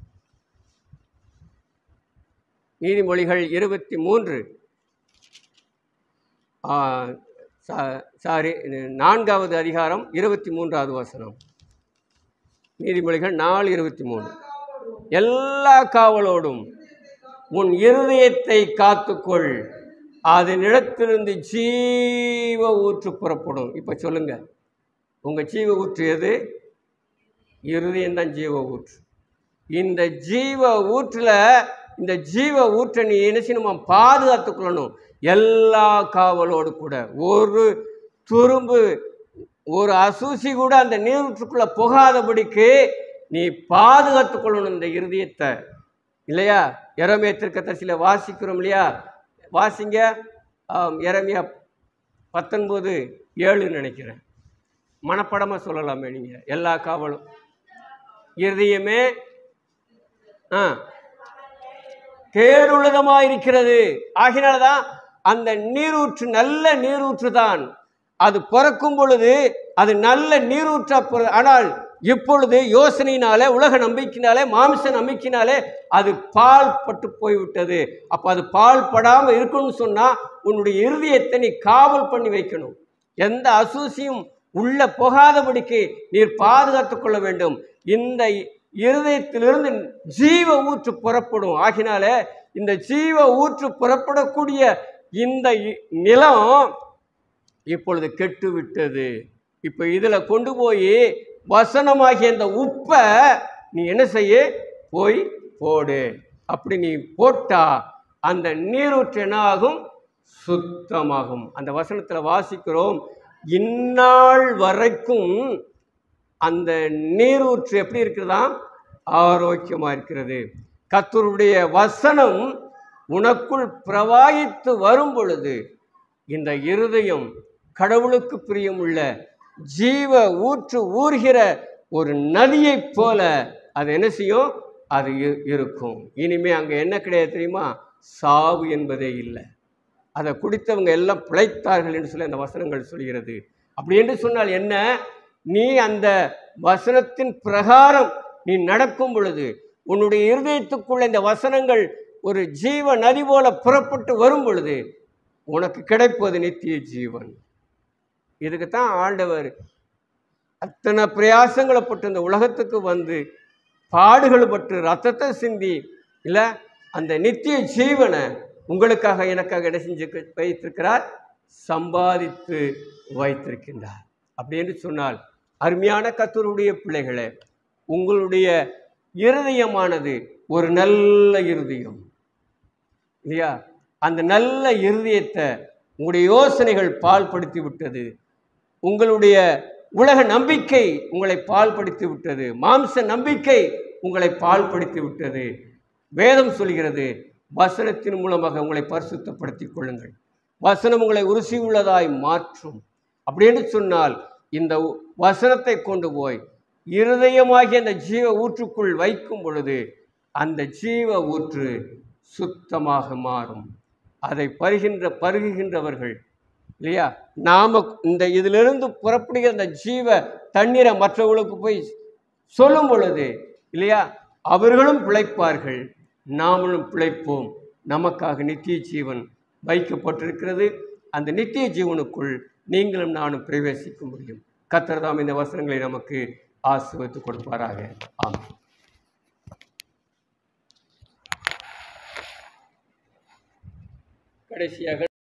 நீதிமொழிகள் இருபத்தி மூன்று ஆ, சா- சாரி இது நான்காவது அதிகாரம் இருபத்தி மூன்றாவது வசனம் நீதிமொழிகள் நாலு இருபத்தி மூணு எல்லா காவலோடும் உன் இருதயத்தை காத்துக்கொள் அதனிடத்திலிருந்து ஜீவ ஊற்று புறப்படும் இப்போ சொல்லுங்க உங்கள் ஜீவ ஊற்று எது இருதயம் தான் ஜீவ ஊற்று இந்த ஜீவ ஊற்றில் இந்த ஜீவ ஊற்றை நீ என்ன செய்யணுமா பாதுகாத்துக்கொள்ளணும் எல்லா காவலோடு கூட ஒரு துரும்பு ஒரு அசூசி கூட அந்த நீரூற்றுக்குள்ளே புகாதபடிக்கு நீ பாதுகாத்துக்கொள்ளணும் இந்த இருதயத்தை இல்லையா எரமே திருக்கத்தரிசியில் வாசிக்கிறோம் இல்லையா வாசிங்க ஆம், எரேமியா பத்தொன்பது ஏழுன்னு நினைக்கிறேன் மனப்படமாக சொல்லலாமே நீங்கள் எல்லா காவலும் இருதயமே ஆ கேடுள்ளதமாக இருக்கிறது ஆகினால்தான் அந்த நீரூற்று நல்ல நீரூற்று தான் அது பிறக்கும் பொழுது அது நல்ல நீரூற்றா பிற ஆனால் இப்பொழுது யோசனையினாலே உலக நம்பிக்கையினாலே மாமிச நம்பிக்கையினாலே அது பால் பட்டு போய்விட்டது அப்போ அது பால் படாமல் இருக்கணும்னு சொன்னால் உன்னுடைய இருதயத்தை நீ காவல் பண்ணி வைக்கணும் எந்த அசூசியும் உள்ள போகாதபடிக்கு நீர் பாதுகாத்துக் கொள்ள வேண்டும் இந்த இருதயத்திலிருந்து ஜீவ ஊற்று புறப்படும் ஆகினாலே இந்த ஜீவ ஊற்று புறப்படக்கூடிய இந்த இ- நிலம் இப்பொழுது கெட்டு விட்டது இப்போ இதில் கொண்டு போய் வசனமாகிய இந்த உப்பை நீ என்ன செய்ய போய் போடு அப்படி நீ போட்டா அந்த நீரூற்று என்ன ஆகும் சுத்தமாகும் அந்த வசனத்தில் வாசிக்கிறோம் இந்நாள் வரைக்கும் அந்த நீரூற்று எப்படி இருக்கிறதாம் ஆரோக்கியமாக இருக்கிறது கர்த்தருடைய வசனம் உனக்குள் பிரவாகித்து வரும் பொழுது இந்த இருதயம் கடவுளுக்கு பிரியமுள்ள ஜீவ ஊற்று ஊறுகிற ஒரு நதியைப் போல அது என்ன செய்யும் அது இ- இருக்கும் இனிமே அங்கே என்ன கிடையாது தெரியுமா சாவு என்பதே இல்லை அதை குடித்தவங்க எல்லாம் பிழைத்தார்கள் என்று சொல்லி அந்த வசனங்கள் சொல்கிறது அப்படி என்று சொன்னால் என்ன நீ அந்த வசனத்தின் பிரகாரம் நீ நடக்கும் பொழுது உன்னுடைய இருதயத்துக்குள்ள இந்த வசனங்கள் ஒரு ஜீவ நதி போல புறப்பட்டு வரும் பொழுது உனக்கு கிடைப்பது நித்திய ஜீவன் இதுக்கு தான் ஆண்டவர் அத்தனை பிரயாசங்களை பட்டு இந்த உலகத்துக்கு வந்து பாடுகள் பட்டு ரத்தத்தை சிந்தி இல்லை அந்த நித்திய ஜீவனை உங்களுக்காக எனக்காக என்ன செஞ்சு வைத்திருக்கிறார் சம்பாதித்து வைத்திருக்கின்றார் அப்படி என்று சொன்னால் அருமையான கத்தருடைய பிள்ளைகளே உங்களுடைய இருதயமானது ஒரு நல்ல இருதயம் இல்லையா அந்த நல்ல இருதயத்தை உங்களுடைய யோசனைகள் பால்படுத்தி விட்டது உங்களுடைய உலக நம்பிக்கை உங்களை பால்படுத்தி விட்டது மாம்ச நம்பிக்கை உங்களை பால்படுத்தி விட்டது வேதம் சொல்கிறது வசனத்தின் மூலமாக உங்களை பரிசுத்தப்படுத்திக் கொள்ளுங்கள் வசனம் உங்களை உருசி உள்ளதாய் மாற்றும் அப்படின்னு சொன்னால் இந்த உ- வசனத்தை கொண்டு போய் இருதயமாகிய அந்த ஜீவ ஊற்றுக்குள் வைக்கும் பொழுது அந்த ஜீவ ஊற்று சுத்தமாக மாறும் அதை பருகின்ற பருகுகின்றவர்கள் இல்லையா நாம இந்த இதிலிருந்து புறப்படுகிற அந்த ஜீவ தண்ணீரை மற்றவர்களுக்கு போய் சொல்லும் பொழுது இல்லையா அவர்களும் பிழைப்பார்கள் நாமளும் பிழைப்போம் நமக்காக நித்திய ஜீவன் வைக்கப்பட்டிருக்கிறது அந்த நித்திய ஜீவனுக்குள் நீங்களும் நானும் பிரவேசிக்க முடியும் கர்த்தர் தாம் இந்த வசனங்களை நமக்கு ஆசிர்வதித்து கொடுப்பாராக ஆமாம் கடைசியாக